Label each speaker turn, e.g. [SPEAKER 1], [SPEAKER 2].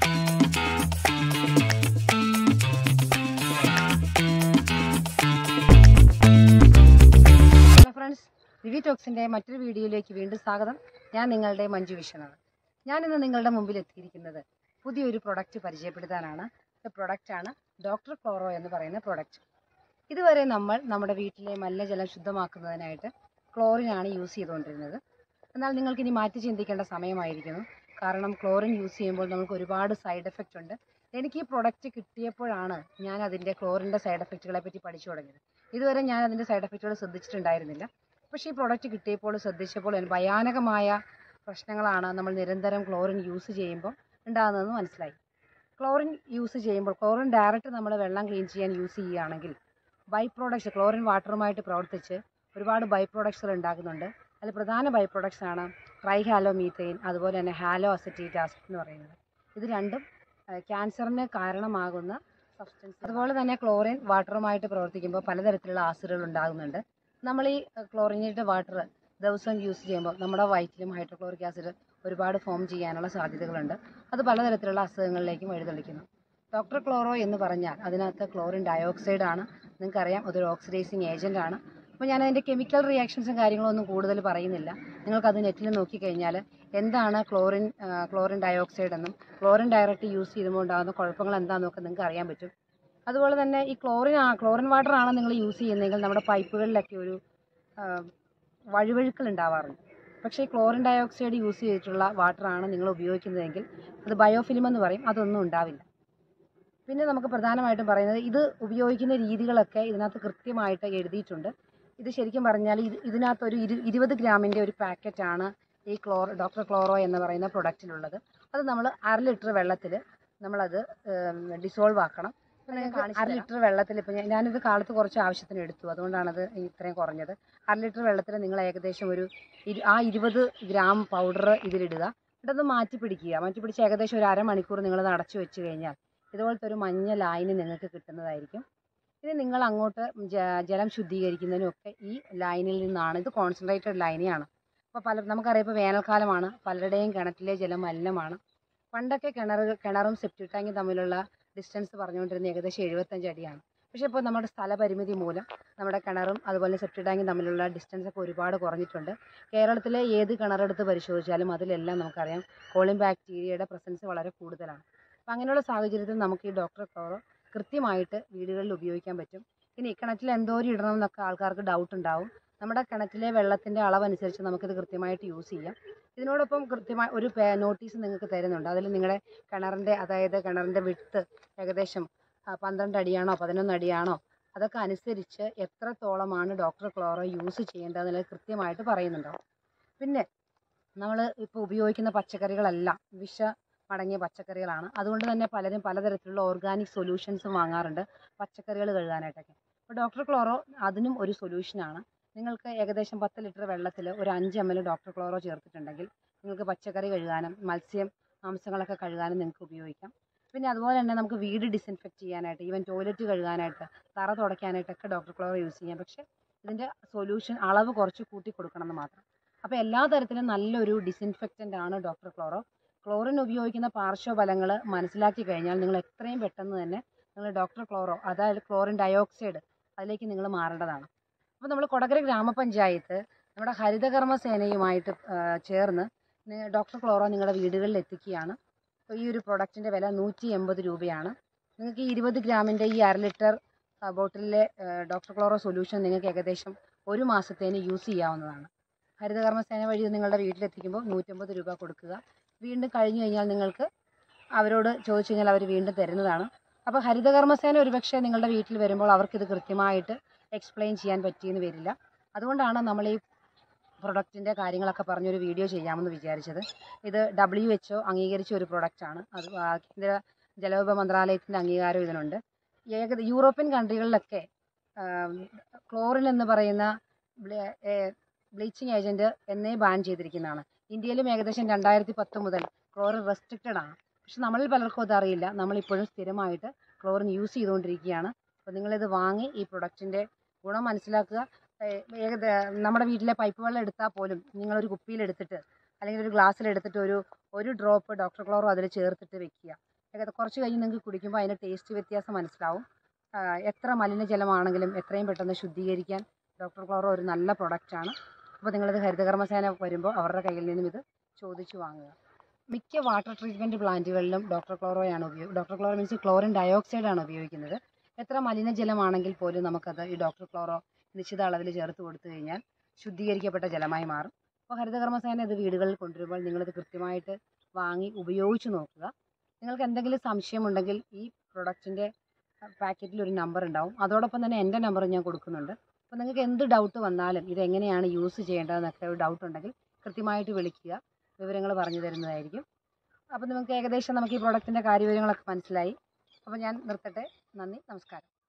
[SPEAKER 1] hello friends റിവി ടോക്സിൻ്റെ മറ്റൊരു വീഡിയോയിലേക്ക് വീണ്ടും സ്വാഗതം ഞാൻ നിങ്ങളുടെ മഞ്ജു വിശ്വനാഥ് ഞാനിന്ന് നിങ്ങളുടെ മുമ്പിൽ എത്തിയിരിക്കുന്നത് പുതിയൊരു പ്രൊഡക്റ്റ് പരിചയപ്പെടുത്താനാണ് ഈ പ്രൊഡക്റ്റാണ് ഡോക്ടർ ക്ലോറോ എന്ന് പറയുന്ന പ്രൊഡക്റ്റ് ഇതുവരെ നമ്മൾ നമ്മുടെ വീട്ടിലെ മലിനജലം ശുദ്ധമാക്കുന്നതിനായിട്ട് ക്ലോറിനാണ് യൂസ് ചെയ്തുകൊണ്ടിരുന്നത് എന്നാൽ നിങ്ങൾക്ക് ഇനി മാറ്റി ചിന്തിക്കേണ്ട സമയമായിരിക്കുന്നു കാരണം ക്ലോറിൻ യൂസ് ചെയ്യുമ്പോൾ നമുക്ക് ഒരുപാട് സൈഡ് എഫക്റ്റ് ഉണ്ട് എനിക്ക് ഈ പ്രൊഡക്റ്റ് കിട്ടിയപ്പോഴാണ് ഞാൻ അതിൻ്റെ ക്ലോറിൻ്റെ സൈഡ് എഫക്റ്റുകളെ പറ്റി പഠിച്ചു തുടങ്ങിയത് ഇതുവരെ ഞാൻ അതിൻ്റെ സൈഡ് എഫക്റ്റുകൾ ശ്രദ്ധിച്ചിട്ടുണ്ടായിരുന്നില്ല പക്ഷേ ഈ പ്രൊഡക്റ്റ് കിട്ടിയപ്പോൾ ശ്രദ്ധിച്ചപ്പോൾ എനിക്ക് ഭയാനകമായ പ്രശ്നങ്ങളാണ് നമ്മൾ നിരന്തരം ക്ലോറിൻ യൂസ് ചെയ്യുമ്പോൾ ഉണ്ടാകുന്നതെന്ന് മനസ്സിലായി ക്ലോറിൻ യൂസ് ചെയ്യുമ്പോൾ ക്ലോറിൻ ഡയറക്റ്റ് നമ്മൾ വെള്ളം ക്ലീൻ ചെയ്യാൻ യൂസ് ചെയ്യുകയാണെങ്കിൽ ബൈ പ്രോഡക്ട്സ് ക്ലോറിൻ വാട്ടറുമായിട്ട് പ്രവർത്തിച്ച് ഒരുപാട് ബൈ പ്രോഡക്ട്സുകൾ ഉണ്ടാക്കുന്നുണ്ട് അതിൽ പ്രധാന ബൈ പ്രോഡക്ട്സ് ആണ് ട്രൈ ഹാലോ മീത്തൈൻ അതുപോലെ തന്നെ ഹാലോ അസറ്റീറ്റ് ആസിഡ് എന്ന് പറയുന്നത് ഇത് രണ്ടും ക്യാൻസറിന് കാരണമാകുന്ന സബ്സ്റ്റൻസ് അതുപോലെ തന്നെ ക്ലോറിൻ വാട്ടറുമായിട്ട് പ്രവർത്തിക്കുമ്പോൾ പലതരത്തിലുള്ള ആസിഡുകൾ ഉണ്ടാകുന്നുണ്ട് നമ്മൾ ഈ ക്ലോറിനേറ്റഡ് വാട്ടർ ദിവസം യൂസ് ചെയ്യുമ്പോൾ നമ്മുടെ വയറ്റിലും ഹൈഡ്രോക്ലോറിക് ആസിഡ് ഒരുപാട് ഫോം ചെയ്യാനുള്ള സാധ്യതകളുണ്ട് അത് പലതരത്തിലുള്ള അസുഖങ്ങളിലേക്കും വഴിതെളിക്കുന്നു ഡോക്ടർ ക്ലോറോ എന്ന് പറഞ്ഞാൽ അതിനകത്ത് ക്ലോറിൻ ഡയോക്സൈഡ് ആണ് നിങ്ങൾക്കറിയാം അതൊരു ഓക്സിഡൈസിങ് ഏജൻ്റ് ആണ് അപ്പോൾ ഞാൻ അതിൻ്റെ കെമിക്കൽ റിയാക്ഷൻസും കാര്യങ്ങളൊന്നും കൂടുതൽ പറയുന്നില്ല നിങ്ങൾക്കത് നെറ്റിൽ നോക്കിക്കഴിഞ്ഞാൽ എന്താണ് ക്ലോറിൻ ആ, ക്ലോറിൻ ഡയോക്സൈഡ് എന്നും ക്ലോറിൻ ഡയറക്റ്റ് യൂസ് ചെയ്യുമ്പോൾ ഉണ്ടാകുന്ന കുഴപ്പങ്ങൾ എന്താണെന്നൊക്കെ നിങ്ങൾക്ക് അറിയാൻ പറ്റും അതുപോലെ തന്നെ ഈ ക്ലോറിൻ ആ ക്ലോറിൻ വാട്ടർ ആണ് നിങ്ങൾ യൂസ് ചെയ്യുന്നതെങ്കിൽ നമ്മുടെ പൈപ്പുകളിലൊക്കെ ഒരു ആ, വഴുവഴുക്കൽ ഉണ്ടാവാറുണ്ട് പക്ഷേ ഈ ക്ലോറിൻ ഡയോക്സൈഡ് യൂസ് ചെയ്തിട്ടുള്ള വാട്ടറാണ് നിങ്ങൾ ഉപയോഗിക്കുന്നതെങ്കിൽ അത് ബയോഫിലിം എന്ന് പറയും അതൊന്നും ഉണ്ടാവില്ല പിന്നെ നമുക്ക് പ്രധാനമായിട്ടും പറയുന്നത് ഇത് ഉപയോഗിക്കുന്ന രീതികളൊക്കെ ഇതിനകത്ത് കൃത്യമായിട്ട് എഴുതിയിട്ടുണ്ട് ഇത് ശരിക്കും പറഞ്ഞാൽ ഇത് ഇതിനകത്ത് ഒരു ഇരു ഇരുപത് ഗ്രാമിൻ്റെ ഒരു പാക്കറ്റാണ് ഈ ക്ലോർ ഡോക്ടർ ക്ലോറോ എന്ന് പറയുന്ന പ്രൊഡക്റ്റിലുള്ളത് അത് നമ്മൾ അര ലിറ്റർ വെള്ളത്തിൽ നമ്മളത് ഡിസോൾവ് ആക്കണം ഇപ്പം നിങ്ങൾക്ക് അര ലിറ്റർ വെള്ളത്തിൽ ഇപ്പം ഞാൻ ഞാനിത് കാലത്ത് കുറച്ച് ആവശ്യത്തിന് എടുത്തു അതുകൊണ്ടാണത് ഇത്രയും കുറഞ്ഞത് അര ലിറ്റർ വെള്ളത്തിൽ നിങ്ങൾ ഏകദേശം ഒരു ഇരു- ആ ഇരുപത് ഗ്രാം പൗഡർ ഇതിലിടുക എന്നിട്ടത് മാറ്റി പിടിക്കുക മാറ്റി പിടിച്ച് ഏകദേശം ഒരു അരമണിക്കൂർ നിങ്ങളത് അടച്ചു വെച്ച് കഴിഞ്ഞാൽ ഇതുപോലത്തെ ഒരു മഞ്ഞ ലായനി നിങ്ങൾക്ക് കിട്ടുന്നതായിരിക്കും ഇത് നിങ്ങൾ അങ്ങോട്ട് ജ- ജലം ശുദ്ധീകരിക്കുന്നതിനും ഒക്കെ ഈ ലൈനിൽ നിന്നാണ് ഇത് കോൺസെൻട്രേറ്റഡ് ലൈനിയാണ് അപ്പോൾ പല നമുക്കറിയാം ഇപ്പോൾ വേനൽക്കാലമാണ് പലരുടെയും കിണറ്റിലെ ജലം മലിനമാണ് പണ്ടൊക്കെ കിണർ കിണറും സെപ്റ്റി ടാങ്കും തമ്മിലുള്ള ഡിസ്റ്റൻസ് പറഞ്ഞുകൊണ്ടിരുന്ന ഏകദേശം എഴുപത്തഞ്ച് അടിയാണ് പക്ഷേ ഇപ്പോൾ നമ്മുടെ സ്ഥലപരിമിതി മൂലം നമ്മുടെ കിണറും അതുപോലെ സെപ്റ്റി ടാങ്കും തമ്മിലുള്ള ഡിസ്റ്റൻസ് ഒക്കെ ഒരുപാട് കുറഞ്ഞിട്ടുണ്ട് കേരളത്തിലെ ഏത് കിണറെടുത്ത് പരിശോധിച്ചാലും അതിലെല്ലാം നമുക്കറിയാം കോളിൻ ബാക്ടീരിയയുടെ പ്രസൻസ് വളരെ കൂടുതലാണ് അപ്പോൾ അങ്ങനെയുള്ള സാഹചര്യത്തിൽ നമുക്ക് ഈ ഡോക്ടർ ക്ലോറോ കൃത്യമായിട്ട് വീടുകളിൽ ഉപയോഗിക്കാൻ പറ്റും ഇനി ഈ കിണറ്റിൽ എന്തോരം ഇടണം എന്നൊക്കെ ആൾക്കാർക്ക് ഡൗട്ട് ഉണ്ടാവും നമ്മുടെ കിണറ്റിലെ വെള്ളത്തിൻ്റെ അളവനുസരിച്ച് നമുക്കിത് കൃത്യമായിട്ട് യൂസ് ചെയ്യാം ഇതിനോടൊപ്പം കൃത്യമായി ഒരു നോട്ടീസ് നിങ്ങൾക്ക് തരുന്നുണ്ട് അതിൽ നിങ്ങളുടെ കിണറിൻ്റെ അതായത് കിണറിൻ്റെ വിട്ട് ഏകദേശം ആ, പന്ത്രണ്ട് അടിയാണോ പതിനൊന്ന് അടിയാണോ അതൊക്കെ അനുസരിച്ച് എത്രത്തോളമാണ് ഡോക്ടർ ക്ലോറോ യൂസ് ചെയ്യേണ്ടതെന്നുള്ളത് കൃത്യമായിട്ട് പറയുന്നുണ്ടാവും പിന്നെ നമ്മൾ ഇപ്പോൾ ഉപയോഗിക്കുന്ന പച്ചക്കറികളെല്ലാം വിഷ അടങ്ങിയ പച്ചക്കറികളാണ് അതുകൊണ്ട് തന്നെ പലരും പലതരത്തിലുള്ള ഓർഗാനിക് സൊല്യൂഷൻസും വാങ്ങാറുണ്ട് പച്ചക്കറികൾ കഴുകാനായിട്ടൊക്കെ അപ്പോൾ ഡോക്ടർ ക്ലോറോ അതിനും ഒരു സൊല്യൂഷനാണ് നിങ്ങൾക്ക് ഏകദേശം പത്ത് ലിറ്റർ വെള്ളത്തിൽ ഒരു അഞ്ച് എം എൽ ഡോക്ടർ ക്ലോറോ ചേർത്തിട്ടുണ്ടെങ്കിൽ നിങ്ങൾക്ക് പച്ചക്കറി കഴുകാനും മത്സ്യം മാംസങ്ങളൊക്കെ കഴുകാനും നിങ്ങൾക്ക് ഉപയോഗിക്കാം പിന്നെ അതുപോലെ തന്നെ നമുക്ക് വീട് ഡിസിൻഫെക്റ്റ് ചെയ്യാനായിട്ട് ഈവൻ ടോയ്ലറ്റ് കഴുകാനായിട്ട് തറ തുടയ്ക്കാനായിട്ടൊക്കെ ഡോക്ടർ ക്ലോറോ യൂസ് ചെയ്യാം പക്ഷേ ഇതിൻ്റെ സൊല്യൂഷൻ അളവ് കുറച്ച് കൂട്ടി കൊടുക്കണം എന്ന് മാത്രം അപ്പോൾ എല്ലാ തരത്തിലും നല്ലൊരു ഡിസിൻഫെക്റ്റൻ്റ് ആണ് ഡോക്ടർ ക്ലോറോ ക്ലോറിൻ ഉപയോഗിക്കുന്ന പാർശ്വഫലങ്ങൾ മനസ്സിലാക്കി കഴിഞ്ഞാൽ നിങ്ങൾ എത്രയും പെട്ടെന്ന് തന്നെ നിങ്ങൾ ഡോക്ടർ ക്ലോറോ അതായത് ക്ലോറിൻ ഡയോക്സൈഡ് അതിലേക്ക് നിങ്ങൾ മാറേണ്ടതാണ് അപ്പോൾ നമ്മൾ കൊടകര ഗ്രാമപഞ്ചായത്ത് നമ്മുടെ ഹരിതകർമ്മ സേനയുമായിട്ട് ആ, ചേർന്ന് നി- ഡോക്ടർ ക്ലോറോ നിങ്ങളുടെ വീടുകളിൽ എത്തിക്കുകയാണ് അപ്പോൾ ഈ ഒരു പ്രൊഡക്റ്റിൻ്റെ വില നൂറ്റി എൺപത് രൂപയാണ് നിങ്ങൾക്ക് ഈ ഇരുപത് ഗ്രാമിൻ്റെ ഈ അര ലിറ്റർ ആ, ബോട്ടിലിലെ ആ, ഡോക്ടർ ക്ലോറോ സൊല്യൂഷൻ നിങ്ങൾക്ക് ഏകദേശം ഒരു മാസത്തേന് യൂസ് ചെയ്യാവുന്നതാണ് ഹരിതകർമ്മ സേന വഴി ഇത് നിങ്ങളുടെ വീട്ടിലെത്തിക്കുമ്പോൾ നൂറ്റമ്പത് രൂപ കൊടുക്കുക വീണ്ടും കഴിഞ്ഞു കഴിഞ്ഞാൽ നിങ്ങൾക്ക് അവരോട് ചോദിച്ചു കഴിഞ്ഞാൽ അവർ വീണ്ടും തരുന്നതാണ് അപ്പോൾ ഹരിതകർമ്മസേന ഒരുപക്ഷെ നിങ്ങളുടെ വീട്ടിൽ വരുമ്പോൾ അവർക്കിത് കൃത്യമായിട്ട് എക്സ്പ്ലെയിൻ ചെയ്യാൻ പറ്റിയെന്ന് വരില്ല അതുകൊണ്ടാണ് നമ്മൾ ഈ പ്രൊഡക്റ്റിൻ്റെ കാര്യങ്ങളൊക്കെ പറഞ്ഞൊരു വീഡിയോ ചെയ്യാമെന്ന് വിചാരിച്ചത് ഇത് ഡബ്ല്യു എച്ച് ഒ അംഗീകരിച്ച ഒരു പ്രൊഡക്റ്റാണ് അത് ആ കേന്ദ്ര ജലവിഭവ മന്ത്രാലയത്തിൻ്റെ അംഗീകാരം ഇതിനുണ്ട് ഏക യൂറോപ്യൻ കൺട്രികളിലൊക്കെ ക്ലോറിൻ എന്ന് പറയുന്ന ബ്ലീച്ചിങ് ഏജൻറ്റ് എന്നേ ബാൻ ചെയ്തിരിക്കുന്നതാണ് ഇന്ത്യയിലും ഏകദേശം രണ്ടായിരത്തി പത്ത് മുതൽ ക്ലോറിൻ റെസ്ട്രിക്റ്റഡ് ആണ് പക്ഷെ നമ്മളിൽ പലർക്കും അതറിയില്ല നമ്മളിപ്പോഴും സ്ഥിരമായിട്ട് ക്ലോറിൻ യൂസ് ചെയ്തുകൊണ്ടിരിക്കുകയാണ് അപ്പോൾ നിങ്ങളിത് വാങ്ങി ഈ പ്രൊഡക്റ്റിൻ്റെ ഗുണം മനസ്സിലാക്കുക ഏഹ് ഏകദ നമ്മുടെ വീട്ടിലെ പൈപ്പ് വെള്ളം എടുത്താൽ പോലും നിങ്ങളൊരു കുപ്പിയിലെടുത്തിട്ട് അല്ലെങ്കിൽ ഒരു ഗ്ലാസ്സിലെടുത്തിട്ട് ഒരു ഒരു ഡ്രോപ്പ് ഡോക്ടർ ക്ലോറോ അതിൽ ചേർത്തിട്ട് വെക്കുക ഏകദേശം കുറച്ച് കഴിഞ്ഞ് നിങ്ങൾക്ക് കുടിക്കുമ്പോൾ അതിൻ്റെ ടേസ്റ്റ് വ്യത്യാസം മനസ്സിലാവും ആ, എത്ര മലിനജലമാണെങ്കിലും എത്രയും പെട്ടെന്ന് ശുദ്ധീകരിക്കാൻ ഡോക്ടർ ക്ലോറോ ഒരു നല്ല പ്രൊഡക്റ്റാണ് അപ്പോൾ നിങ്ങളിത് ഹരിതകർമ്മസേന വരുമ്പോൾ അവരുടെ കയ്യിൽ നിന്നും ഇത് ചോദിച്ചു വാങ്ങുക മിക്ക വാട്ടർ ട്രീറ്റ്മെൻറ്റ് പ്ലാന്റുകളിലും ഡോക്ടർ ക്ലോറോയാണ് ഉപയോഗം doctor chloro means chlorine dioxide ആണ് ഉപയോഗിക്കുന്നത് എത്ര മലിനജലമാണെങ്കിൽ പോലും നമുക്കത് ഈ ഡോക്ടർ ക്ലോറോ നിശ്ചിത അളവിൽ ചേർത്ത് കൊടുത്തു കഴിഞ്ഞാൽ ശുദ്ധീകരിക്കപ്പെട്ട ജലമായി മാറും അപ്പോൾ ഹരിതകർമ്മസേന ഇത് വീടുകളിൽ കൊണ്ടുവരുമ്പോൾ നിങ്ങളിത് കൃത്യമായിട്ട് വാങ്ങി ഉപയോഗിച്ച് നോക്കുക നിങ്ങൾക്ക് എന്തെങ്കിലും സംശയമുണ്ടെങ്കിൽ ഈ പ്രൊഡക്റ്റിൻ്റെ പാക്കറ്റിൽ ഒരു നമ്പർ ഉണ്ടാവും അതോടൊപ്പം തന്നെ എൻ്റെ നമ്പർ ഞാൻ കൊടുക്കുന്നുണ്ട് അപ്പോൾ നിങ്ങൾക്ക് എന്ത് ഡൗട്ട് വന്നാലും ഇതെങ്ങനെയാണ് യൂസ് ചെയ്യേണ്ടതെന്നൊക്കെ ഒരു ഡൗട്ട് ഉണ്ടെങ്കിൽ കൃത്യമായിട്ട് വിളിക്കുക വിവരങ്ങൾ പറഞ്ഞു തരുന്നതായിരിക്കും അപ്പോൾ നിങ്ങൾക്ക് ഏകദേശം നമുക്ക് ഈ പ്രൊഡക്റ്റിൻ്റെ കാര്യവിവരങ്ങളൊക്കെ മനസ്സിലായി അപ്പോൾ ഞാൻ നിർത്തട്ടെ നന്ദി നമസ്കാരം